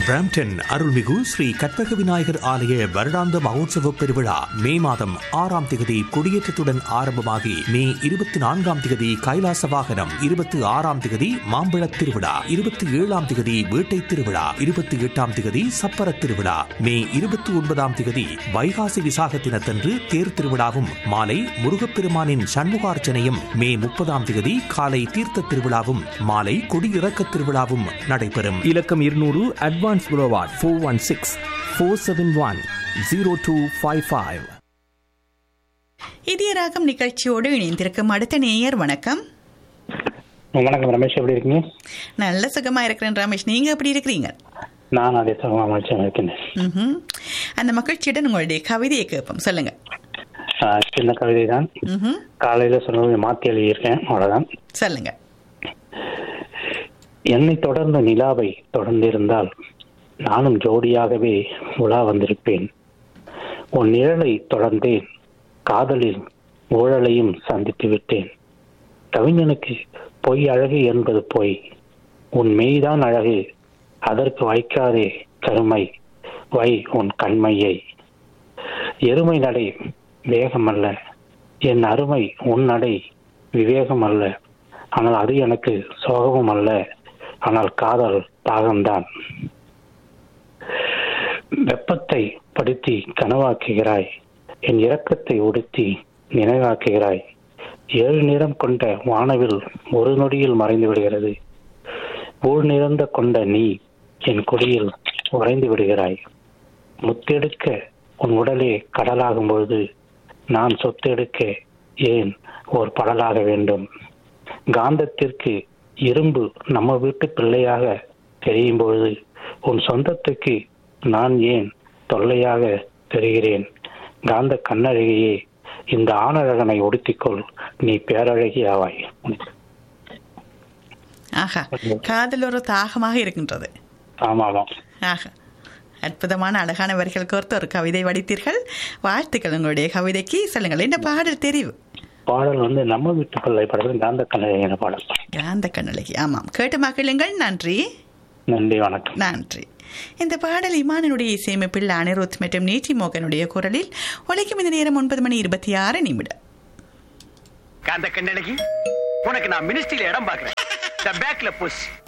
Brampton அருள்மிகு ஸ்ரீ கற்பக விநாயகர் ஆலய வருடாந்த மகோத்சவ பெருவிழா மே மாதம் ஆறாம் திகதி கொடியேற்றத்துடன் ஆரம்பமாகி மே இருபத்தி நான்காம் திகதி கைலாச வாகனம் இருபத்தி ஆறாம் திகதி மாம்பழத் திருவிழா இருபத்தி ஏழாம் திகதி வேட்டை திருவிழா இருபத்தி எட்டாம் திகதி சப்பர திருவிழா மே இருபத்தி ஒன்பதாம் திகதி வைகாசி விசாக தினத்தன்று தேர் திருவிழாவும் மாலை முருகப்பெருமானின் சண்முகார்ச்சனையும் மே முப்பதாம் திகதி காலை தீர்த்த திருவிழாவும் மாலை கொடியிறக்க திருவிழாவும் நடைபெறும் இலக்கம் இருநூறு அட்வான்ஸ் புரோவாட் four one six four seven one zero two five five இதய ராகம் நிகழ்ச்சியோடு இணைந்திருக்கும் அடுத்த நேயர் வணக்கம் வணக்கம் ரமேஷ் எப்படி இருக்கீங்க நல்ல சுகமா இருக்கிறேன் ரமேஷ் நீங்க எப்படி இருக்கிறீங்க நான் அதே சுகமாக மகிழ்ச்சியாக இருக்கேன் ம்ஹும். அந்த மகிழ்ச்சியுடன் உங்களுடைய கவிதையை கேட்போம் சொல்லுங்க ஆஹ் சின்ன கவிதை தான் ம்ஹும். காலையில சொன்னது மாற்றி எழுதியிருக்கேன் அவ்வளவுதான் சொல்லுங்க என்னை தொடர்ந்த நிலாவை தொடர்ந்திருந்தால் நானும் ஜோடியாகவே உலா வந்திருப்பேன் உன் நிழலை தொடர்ந்தேன் காதலில் ஊழலையும் சந்தித்து விட்டேன் கவிஞனுக்கு பொய் அழகு என்பது பொய் உன் மெய்தான் அழகு அதற்கு வைக்காதே கருமை வை உன் கண்மையை எருமை நடை வேகமல்ல என் அருமை உன் நடை விவேகம் அல்ல ஆனால் அது எனக்கு சோகமும் அல்ல ஆனால் காதல் தாகம்தான் வெப்பத்தை படுத்தி கனவாக்குகிறாய் என் இரக்கத்தை உடுத்தி நினைவாக்குகிறாய் ஏழு நிறம் கொண்ட வானவில் ஒரு நொடியில் மறைந்து விடுகிறது ஊழ் நிறந்த கொண்ட நீ என் கொடியில் உறைந்து விடுகிறாய் முத்தெடுக்க உன் உடலே கடலாகும் பொழுது நான் சொத்தெடுக்க ஏன் ஒரு படலாக வேண்டும் காந்தத்திற்கு இரும்பு நம்ம வீட்டு பிள்ளையாக தெரியும் பொழுது உன் சொந்தத்துக்கு நான் ஏன் தொல்லையாக தெரிகிறேன் காந்த கண்ணழகியே இந்த ஆணழகனை உடுத்திக்கொள் நீ பேரழகி ஆவாய் ஆஹா காதல் ஒரு தாகமாக இருக்கின்றது ஆமா ஆமா ஆஹா அற்புதமான அழகான வரிகள் கோர்த்து ஒரு கவிதை வடித்தீர்கள் வாழ்த்துக்கள் உங்களுடைய கவிதைக்கு சொல்லுங்கள் என்ன பாடல் தெரிவு பாடல் வந்து நம்ம வீட்டு பிள்ளை படத்தில் காந்த கண்ணழகின பாடல் காந்த கண்ணழகி ஆமாம் கேட்டு மகிழுங்கள் நன்றி நன்றி வணக்கம் நன்றி இந்த பாடல் இமானுடைய இசையமைப்பில் அனிருத் மற்றும் நீச்சி மோகனுடைய குரலில் உழைக்கும் இந்த நேரம் ஒன்பது மணி இருபத்தி ஆறு நிமிடம் காந்த கண்ணழகி உனக்கு நான் மினிஸ்ட்ரியில இடம் பாக்குறேன் பேக்ல புஷ்